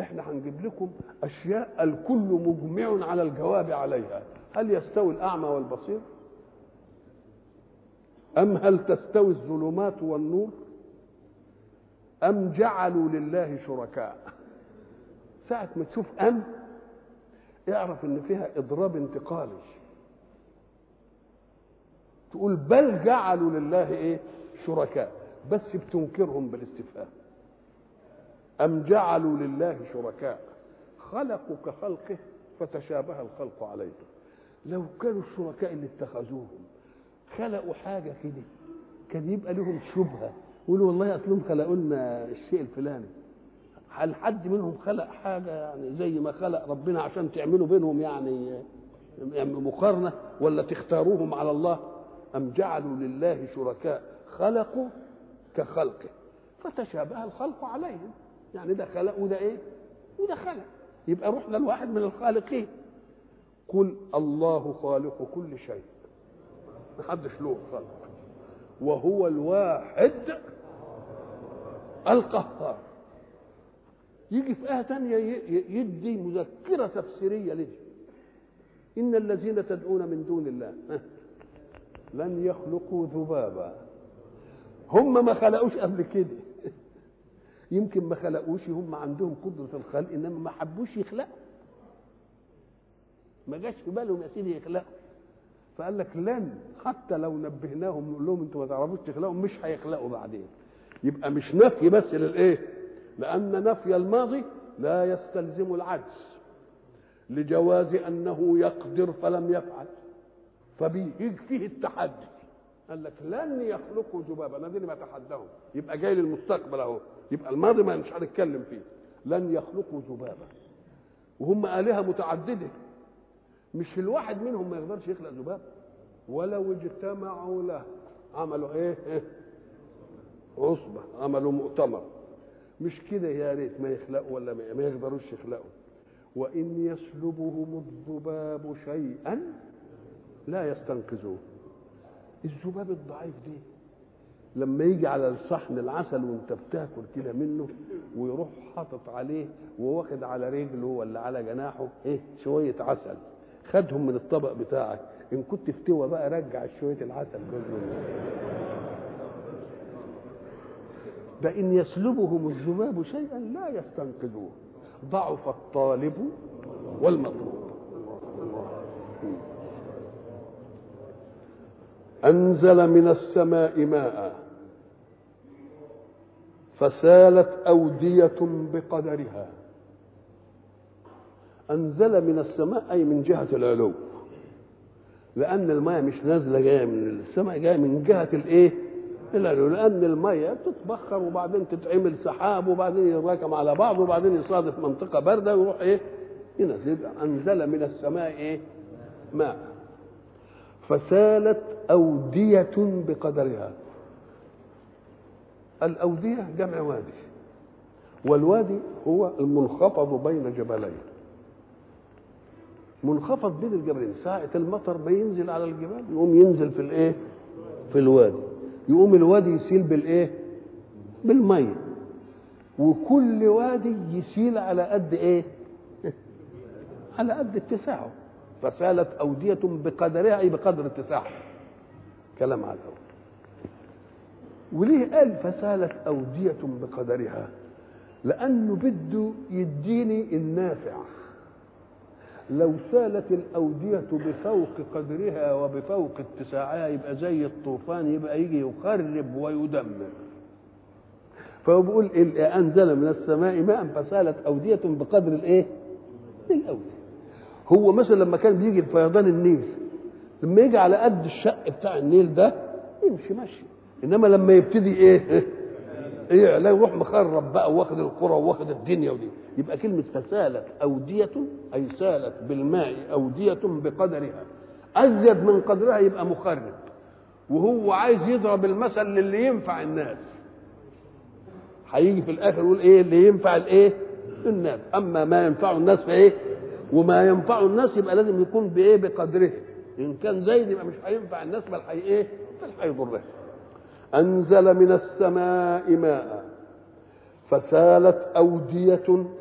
احنا هنجيب لكم اشياء الكل مجمع على الجواب عليها هل يستوي الاعمى والبصير ام هل تستوي الظلمات والنور ام جعلوا لله شركاء ساعه ما تشوف ام اعرف ان فيها اضراب انتقالي تقول بل جعلوا لله ايه شركاء بس بتنكرهم بالاستفهام أم جعلوا لله شركاء خلقوا كخلقه فتشابه الخلق عليهم لو كانوا الشركاء اللي اتخذوهم خلقوا حاجة كده كان يبقى لهم شبهة يقولوا والله أصلهم خلقوا لنا الشيء الفلاني هل حد منهم خلق حاجة يعني زي ما خلق ربنا عشان تعملوا بينهم يعني يعني مقارنة ولا تختاروهم على الله أم جعلوا لله شركاء خلقوا كخلقه فتشابه الخلق عليهم يعني ده خلق وده ايه وده خلق يبقى رحنا لواحد من الخالقين قل الله خالق كل شيء محدش له خلق وهو الواحد القهار يجي في آية تانية يدي مذكرة تفسيرية لدي إن الذين تدعون من دون الله لن يخلقوا ذبابا هم ما خلقوش قبل كده يمكن ما خلقوش هم عندهم قدرة الخلق إنما ما حبوش يخلقوا ما جاش في بالهم يا سيدي يخلقوا فقال لك لن حتى لو نبهناهم نقول لهم انتوا ما تعرفوش تخلقوا مش هيخلقوا بعدين يبقى مش نفي بس للايه لان نفي الماضي لا يستلزم العجز لجواز انه يقدر فلم يفعل فبيجي فيه التحدي قال لك لن يخلقوا ذبابا انا دي ما تحداهم يبقى جاي للمستقبل اهو يبقى الماضي ما مش هنتكلم فيه لن يخلقوا ذبابا وهم آلهة متعددة مش الواحد منهم ما يقدرش يخلق ذباب ولو اجتمعوا له عملوا ايه, إيه؟ عصبة عملوا مؤتمر مش كده يا ريت ما يخلقوا ولا ما يقدروش يخلقوا وإن يسلبهم الذباب شيئا لا يستنقذوه الذباب الضعيف دي لما يجي على الصحن العسل وانت بتاكل كده منه ويروح حاطط عليه وواخد على رجله ولا على جناحه ايه شويه عسل خدهم من الطبق بتاعك ان كنت فتوى بقى رجع شويه العسل كله ده ان يسلبهم الذباب شيئا لا يستنقذوه ضعف الطالب والمطلوب أنزل من السماء ماء فسالت أودية بقدرها أنزل من السماء أي من جهة العلو لأن الماء مش نازلة جاية من السماء جاية من جهة الإيه؟ العلو لأن المية تتبخر وبعدين تتعمل سحاب وبعدين يتراكم على بعض وبعدين يصادف منطقة باردة ويروح إيه؟ ينزل أنزل من السماء إيه؟ ماء فسالت أودية بقدرها الأودية جمع وادي والوادي هو المنخفض بين جبلين منخفض بين الجبلين ساعة المطر ما ينزل على الجبال يقوم ينزل في الايه في الوادي يقوم الوادي يسيل بالايه بالمية وكل وادي يسيل على قد ايه على قد اتساعه فسالت أودية بقدرها أي بقدر اتساعها كلام على الأول وليه قال فسالت أودية بقدرها لأنه بده يديني النافع لو سالت الأودية بفوق قدرها وبفوق اتساعها يبقى زي الطوفان يبقى يجي يخرب ويدمر فهو بيقول أنزل من السماء ماء فسالت أودية بقدر الإيه؟ الأودية هو مثلا لما كان بيجي فيضان النيل لما يجي على قد الشق بتاع النيل ده يمشي ماشي انما لما يبتدي ايه ايه لا يروح مخرب بقى واخد القرى واخد الدنيا ودي يبقى كلمة فسالت أودية أي سالت بالماء أودية بقدرها أزيد من قدرها يبقى مخرب وهو عايز يضرب المثل للي ينفع الناس هيجي في الآخر يقول إيه اللي ينفع الإيه الناس أما ما ينفع الناس فإيه وما ينفع الناس يبقى لازم يكون بايه بقدره ان كان زايد يبقى مش هينفع الناس بل حي ايه بل هيضره انزل من السماء ماء فسالت اوديه